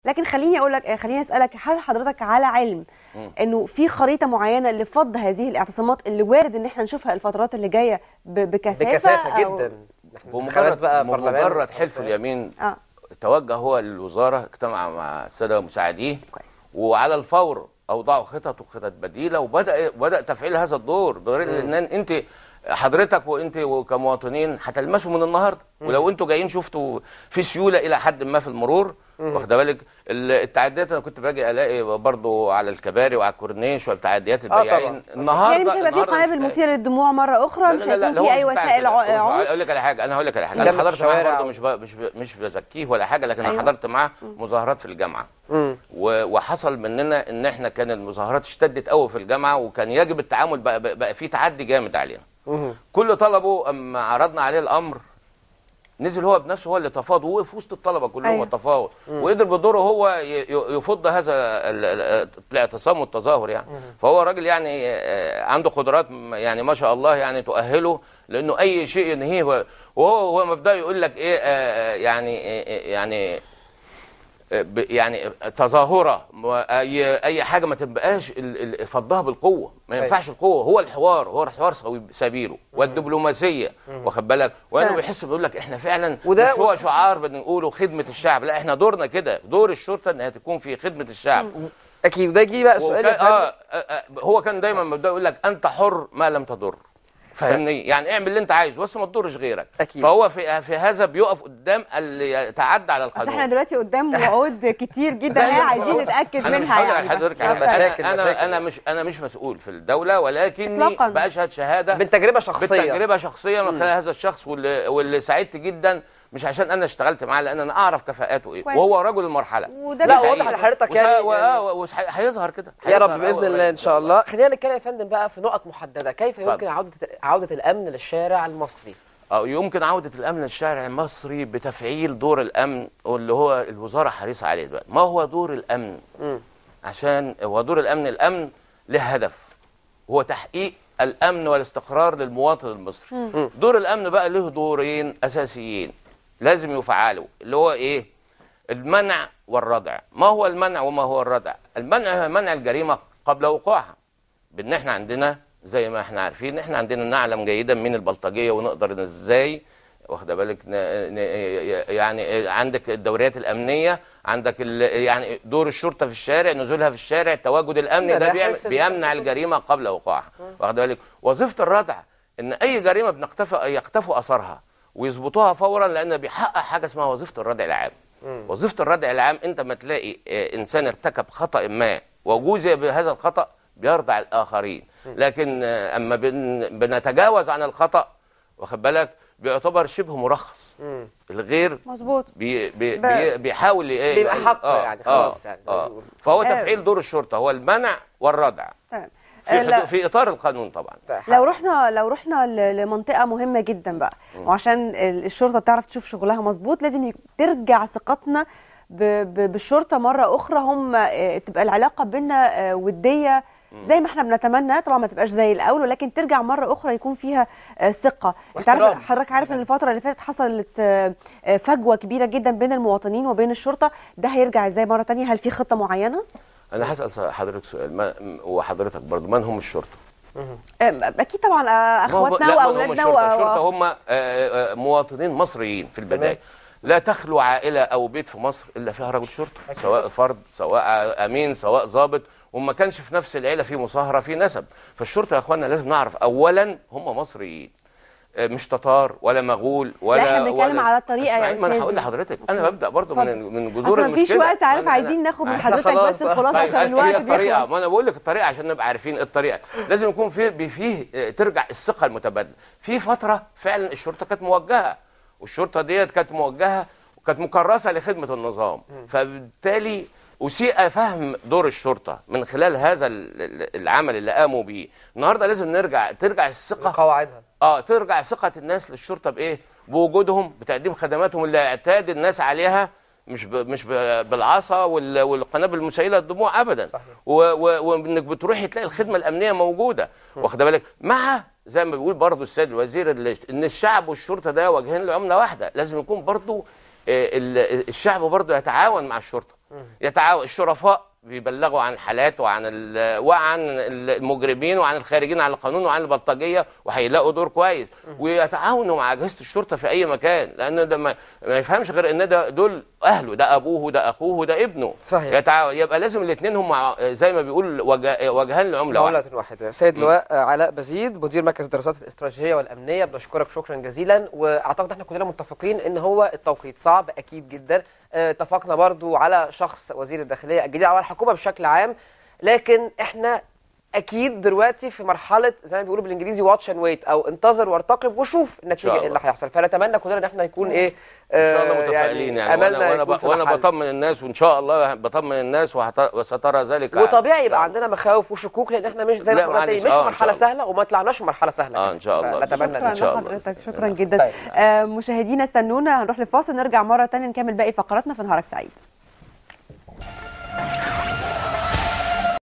لكن خليني اقول لك خليني اسالك هل حضرتك على علم مم. انه في خريطه معينه لفض هذه الاعتصامات اللي وارد ان احنا نشوفها الفترات اللي جايه ب- بكثافه بكثافه أو- جدا احنا انتخابات بمجرد بقى برلمان بمجرد حلف اليمين اه توجه هو للوزاره اجتمع مع الساده مساعديه كويس وعلى الفور اوضعوا خطط وخطط بديله وبدا بدا تفعيل هذا الدور دور لان انت حضرتك وانت كمواطنين هتلمسوا من النهارده ولو انتوا جايين شفتوا في سيوله الى حد ما في المرور واخد بالك ال- التعديات انا كنت باجي الاقي برضو على الكباري وعلى الكورنيش والتعديات طبعاً. البياعين النهارده يعني مش هيبقى في النهاردة قنابل مثيره للدموع مره اخرى مش لا لا لا هيكون هو في مش اي بتاع وسائل كده. ع- هو مش- عنف اقول لك على حاجه انا هقول لك على حاجه جنب انا حضرت معاه الشوارع. برضه مش ب... مش ب... مش بزكيه ولا حاجه لكن انا أيوة. حضرت معاه مظاهرات في الجامعه مم. و... وحصل مننا ان احنا كان المظاهرات اشتدت قوي في الجامعه وكان يجب التعامل بقى بقى, بقى في تعدي جامد علينا مم. كل طلبه اما عرضنا عليه الامر نزل هو بنفسه هو اللي تفاوض ووقف وسط الطلبه كلهم أيوة. وتفاوض وقدر بدوره هو ي- ي- يفض هذا ال- ال- الاعتصام والتظاهر يعني فهو راجل يعني آه، عنده قدرات م- يعني ما شاء الله يعني تؤهله لانه اي شيء ينهيه هو- وهو هو مبدأ يقول لك ايه آه، آه، يعني آه، يعني ب- يعني تظاهره اي اي حاجه ما تبقاش ال- ال- فضها بالقوه ما أيوة. ينفعش القوه هو الحوار هو الحوار سوي- سبيله والدبلوماسيه واخد بالك وانه فعلا. بيحس بيقول لك احنا فعلا وده- مش هو شعار بنقوله خدمه الشعب لا احنا دورنا كده دور الشرطه انها تكون في خدمه الشعب اكيد وده يجي بقى السؤال وكان يا فندم. آه آه، آه، هو كان دايما مبدا يقول لك انت حر ما لم تضر فاهمني يعني اعمل اللي انت عايزه بس ما تضرش غيرك أكيد. فهو في في هذا بيقف قدام اللي يتعدى على بس احنا القانون دلوقتي قدام وعود كتير جدا لا، هي لا، عايزين هو- نتاكد انا مش منها هقدر يعني حضرتك بس- على بس- مشاكل- انا مشاكل. انا مش انا مش مسؤول في الدوله ولكني إطلاقاً. بشهد شهاده من تجربه شخصيه بالتجربه شخصيه من خلال هذا الشخص واللي, واللي سعدت جدا مش عشان انا اشتغلت معاه لان انا اعرف كفاءاته ايه كويس. وهو رجل المرحله وده لا، بيحقيقي. واضح لحضرتك وس- يعني- و- آه، وس- هيظهر كده يا رب هيظهر باذن أول- الله ان شاء الله خلينا نتكلم يا فندم بقى في نقط محدده كيف اتفضل. يمكن عوده عوده الامن للشارع المصري أو يمكن عودة الأمن للشارع المصري بتفعيل دور الأمن واللي هو الوزارة حريصة عليه دلوقتي ما هو دور الأمن مم. عشان هو دور الأمن الأمن له هدف هو تحقيق الأمن والاستقرار للمواطن المصري مم. دور الأمن بقى له دورين أساسيين لازم يفعلوا اللي هو إيه المنع والردع ما هو المنع وما هو الردع المنع هو منع الجريمة قبل وقوعها بان احنا عندنا زي ما احنا عارفين احنا عندنا نعلم جيدا من البلطجيه ونقدر ازاي واخد بالك ن... ن... يعني عندك الدوريات الامنيه عندك ال... يعني دور الشرطه في الشارع نزولها في الشارع التواجد الامني ده بيعمل... مباحث ال- بيمنع الجريمه قبل وقوعها واخد بالك وظيفه الردع ان اي جريمه بنقتفى يقتفوا اثرها ويظبطوها فورا لان بيحقق حاجه اسمها وظيفه الردع العام مم. وظيفه الردع العام انت ما تلاقي آه، انسان ارتكب خطا ما وجوزي بهذا الخطا بيردع الاخرين لكن آه، اما بن- بنتجاوز عن الخطا واخد بالك بيعتبر شبه مرخص مم. الغير مظبوط بي بي ب- بي بيحاول ايه بيبقى يقول- حق آه، يعني آه، خلاص يعني آه. بيقول. فهو آه. تفعيل دور الشرطه هو المنع والردع تمام في, آه، لا. حدود- في اطار القانون طبعا لو رحنا لو رحنا ل- لمنطقه مهمه جدا بقى وعشان ال- الشرطه تعرف تشوف شغلها مظبوط لازم ي- ترجع ثقتنا ب- ب- بالشرطه مره اخرى هم آه، تبقى العلاقه بينا آه، وديه زي ما احنا بنتمنى طبعا ما تبقاش زي الاول ولكن ترجع مره اخرى يكون فيها آه، ثقه انت عارف واحترام. حضرتك عارف ان الفتره اللي فاتت حصلت آه، آه، فجوه كبيره جدا بين المواطنين وبين الشرطه ده هيرجع ازاي مره تانية هل في خطه معينه انا هسال حضرتك سؤال ما وحضرتك برضو من هم الشرطه آه، اكيد طبعا آه، ما هو- اخواتنا لا، ما هم واولادنا الشرطة. الشرطة و... هم آه، آه، مواطنين مصريين في البداية لا تخلو عائلة أو بيت في مصر إلا فيها رجل شرطة سواء فرد سواء أمين سواء ضابط وما كانش في نفس العيلة في مصاهرة في نسب فالشرطة يا أخوانا لازم نعرف أولا هم مصريين آه، مش تتار ولا مغول ولا احنا بنتكلم ولا على الطريقة يا اسمعي، ما انا أستاذي. هقول لحضرتك انا ببدا برضو اتفضل. من من جذور اصل مفيش المشكله وقت عارف ما أنا- عايزين ناخد من إحنا حضرتك خلاص. بس الخلاصه طيب، عشان هي الوقت الطريقه بيخلص ما انا بقول لك الطريقه عشان نبقى عارفين الطريقه لازم يكون في بي- فيه آه، ترجع الثقه المتبادله في فتره فعلا الشرطه كانت موجهه والشرطه ديت كانت موجهه وكانت مكرسه لخدمه النظام فبالتالي اسيء فهم دور الشرطه من خلال هذا ال- ال- العمل اللي قاموا بيه النهارده لازم نرجع ترجع الثقه قواعدها اه ترجع ثقه الناس للشرطه بايه بوجودهم بتقديم خدماتهم اللي اعتاد الناس عليها مش ب... مش ب... بالعصا وال... والقنابل المسيله للدموع ابدا صحيح. و... و... وانك بتروحي تلاقي الخدمه الامنيه موجوده واخد بالك مع زي ما بيقول برضو السيد الوزير اللي... ان الشعب والشرطه ده وجهين لعمله واحده لازم يكون برضو آه، ال- الشعب برضو يتعاون مع الشرطه يتعاون الشرفاء بيبلغوا عن الحالات وعن ال- وعن المجرمين وعن الخارجين عن القانون وعن البلطجيه وهيلاقوا دور كويس ويتعاونوا مع اجهزه الشرطه في اي مكان لان ده ما, ما يفهمش غير ان ده دول اهله ده ابوه وده اخوه وده ابنه صحيح. يتعاون يبقى لازم الاثنين هم ع- زي ما بيقول وجه- وجهان لعمله واحده دولة واحدة سيد لواء آه، علاء بزيد مدير مركز الدراسات الاستراتيجية والأمنية بنشكرك شكرا جزيلا وأعتقد احنا كلنا متفقين إن هو التوقيت صعب أكيد جدا آه، اتفقنا برضو على شخص وزير الداخلية الجديد على الحكومة بشكل عام لكن احنا اكيد دلوقتي في مرحله زي ما بيقولوا بالانجليزي واتش اند ويت او انتظر وارتقب وشوف النتيجه الله. ايه اللي هيحصل فنتمنى كلنا ان احنا يكون ايه ان شاء الله آه، متفائلين يعني, املنا وانا وانا, يكون ب- في وأنا محل. بطمن الناس وان شاء الله بطمن الناس وهت- وسترى ذلك وطبيعي يبقى عندنا مخاوف وشكوك لان احنا مش زي ما لا، قلنا تاني معلش. مش آه، في إن مرحله شاء الله. سهله وما طلعناش من مرحله سهله آه، كمان. إن شاء الله. فنتمنى شكرا ان شاء الله لحضرتك شكرا جدا طيب. آه، مشاهدينا استنونا هنروح لفاصل نرجع مره تانية نكمل باقي فقراتنا في نهارك سعيد